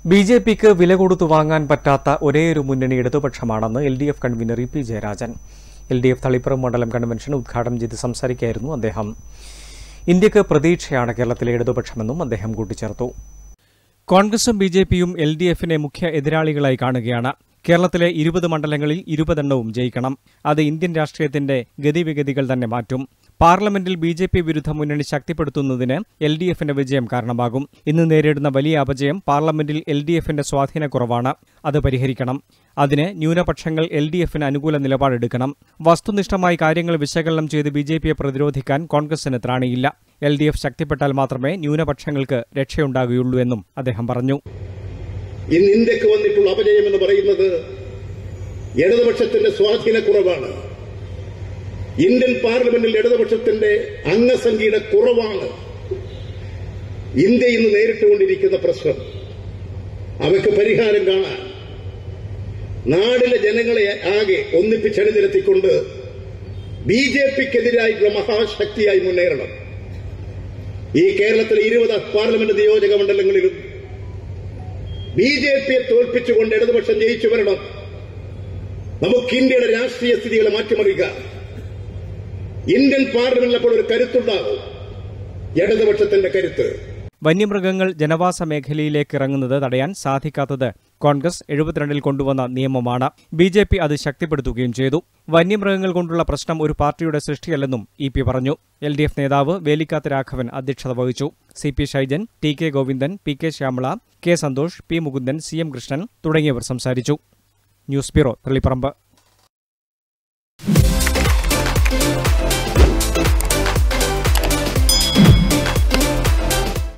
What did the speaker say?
B J പിക്ക് വില കൊടുത്തു വാങ്ങാൻ പറ്റാത്ത ഒരേയൊരു മുന്നണി ഇടതുപക്ഷമാണെന്ന് L D F convener E P Jayarajan L D F Thalippuram മണ്ഡലം കൺവെൻഷൻ ഉദ്ഘാടനം ചെയ്ത് സംസാരിക്കുകയായിരുന്നു അദ്ദേഹം ഇന്ത്യക്ക് പ്രതീക്ഷയാണ് കേരളത്തിലെ ഇടതുപക്ഷമെന്നും അദ്ദേഹം കൂട്ടിച്ചേർത്തു കോൺഗ്രസും ബി ജെ പിയും എൽ ഡി എഫിനെ മുഖ്യ എതിരാളികളായി കാണുകയാണ് കേരളത്തിലെ ഇരുപത് മണ്ഡലങ്ങളിൽ ഇരുപതെണ്ണവും ജയിക്കണം അത് ഇന്ത്യൻ രാഷ്ട്രീയത്തിന്റെ ഗതിവിഗതികൾ തന്നെ മാറ്റും പാർലമെന്റിൽ ബി ജെ പി വിരുദ്ധ മുന്നണി ശക്തിപ്പെടുത്തുന്നതിന് എൽ ഡി എഫിന്റെ വിജയം കാരണമാകും ഇന്ന് നേരിടുന്ന വലിയ അപജയം പാർലമെന്റിൽ എൽ ഡി എഫിന്റെ സ്വാധീനക്കുറവാണ് അത് പരിഹരിക്കണം അതിന് ന്യൂനപക്ഷങ്ങൾ എൽ ഡി എഫിന് അനുകൂല നിലപാടെടുക്കണം വസ്തുനിഷ്ഠമായി കാര്യങ്ങൾ വിശകലനം ചെയ്ത് ബി ജെ പിയെ പ്രതിരോധിക്കാൻ കോൺഗ്രസിന് ത്രാണിയില്ല എൽ ഡി എഫ് ശക്തിപ്പെട്ടാൽ മാത്രമേ ന്യൂനപക്ഷങ്ങൾക്ക് രക്ഷയുണ്ടാകുകയുള്ളൂ എന്നും അദ്ദേഹം പറഞ്ഞു ഇന്ന് ഇന്ത്യക്ക് വന്നിട്ടുള്ള അപജയം എന്ന് പറയുന്നത് ഇടതുപക്ഷത്തിന്റെ സ്വാധീനക്കുറവാണ് ഇന്ത്യൻ പാർലമെന്റിൽ ഇടതുപക്ഷത്തിന്റെ അംഗസംഖ്യയുടെ കുറവാണ് ഇന്ത്യ ഇന്ന് നേരിട്ടുകൊണ്ടിരിക്കുന്ന പ്രശ്നം അവയ്ക്ക് പരിഹാരം കാണാൻ നാടിലെ ജനങ്ങളെ ആകെ ഒന്നിപ്പിച്ചണിനിരത്തിക്കൊണ്ട് ബി ജെ പിക്കെതിരായിട്ടുള്ള മഹാശക്തിയായി മുന്നേറണം ഈ കേരളത്തിലെ ഇരുപത് പാർലമെന്റ് നിയോജക മണ്ഡലങ്ങളിലും ബി ജെ പിയെ തോൽപ്പിച്ചുകൊണ്ട് ഇടതുപക്ഷം ജയിച്ചു വരണം നമുക്ക് ഇന്ത്യയുടെ രാഷ്ട്രീയ സ്ഥിതികളെ മാറ്റിമറിക്കാം ഇന്ത്യൻ പാർലമെന്റിൽ അപ്പോൾ ഒരു കരുത്തുണ്ടാകും ഇടതുപക്ഷത്തിന്റെ കരുത്ത് വന്യമൃഗങ്ങൾ ജനവാസ മേഖലയിലേക്ക് ഇറങ്ങുന്നത് തടയാൻ സാധിക്കാത്തത് കോൺഗ്രസ് എഴുപത്തിരണ്ടിൽ കൊണ്ടുവന്ന നിയമമാണ് ബി ജെ പി അത് ശക്തിപ്പെടുത്തുകയും ചെയ്തു വന്യമൃഗങ്ങൾ കൊണ്ടുള്ള പ്രശ്നം ഒരു പാർട്ടിയുടെ സൃഷ്ടിയല്ലെന്നും ഇ പി പറഞ്ഞു എൽ ഡി എഫ് നേതാവ് വേലിക്കാത്ത് രാഘവൻ അധ്യക്ഷത വഹിച്ചു C P Shaijan T K Govindan P K Shyamala K Santhosh P Mukundan C M Krishnan തുടങ്ങിയവർ സംസാരിച്ചു ന്യൂസ് ബ്യൂറോ തളിപ്പറമ്പ്